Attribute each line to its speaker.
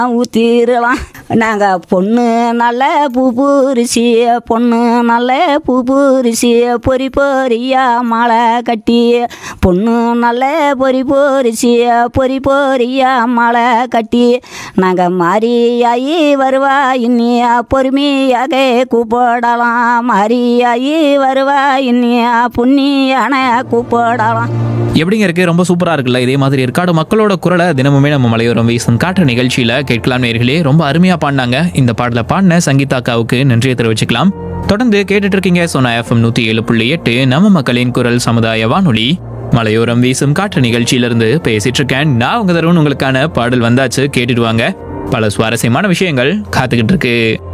Speaker 1: ஊத்திரலாம் நாங்கள் பொண்ணு நல்ல பூ பூரிசி பொண்ணு நல்ல பூ பூரிசி பொறி பொரியா மாலை கட்டி பொண்ணு நல்ல பொறி பொரிசி பொறி பொரியா மாலை கட்டி நாங்கள் மாரியாயி வருவா இன்னியா பொறுமையாக கூப்பிடலாம் மாரியாயி வருவா இன்னியா புண்ணியான கூப்பிடலாம்
Speaker 2: எப்படிங்க இருக்கு ரொம்ப சூப்பரா இருக்குல்ல இதே மாதிரி ஏற்காடு மக்களோட குரலை தினமுமே நம்ம மலையோரம் வீசும் காற்று நிகழ்ச்சியில கேட்கலாம் நேர்களே ரொம்ப அருமையா பாடினாங்க இந்த பாடல பாடின சங்கீதாக்காவுக்கு நன்றியை தெரிவிச்சுக்கலாம் தொடர்ந்து கேட்டுட்டு இருக்கீங்க சோனா எஃப்எம் நூத்தி ஏழு புள்ளி எட்டு நம்ம மக்களின் குரல் சமுதாய வானொலி மலையோரம் வீசும் காற்று நிகழ்ச்சியிலிருந்து பேசிட்டு இருக்கேன் நான் உங்க தருண் உங்களுக்கான பாடல் வந்தாச்சு கேட்டுடுவாங்க பல சுவாரஸ்யமான விஷயங்கள் காத்துக்கிட்டு இருக்கு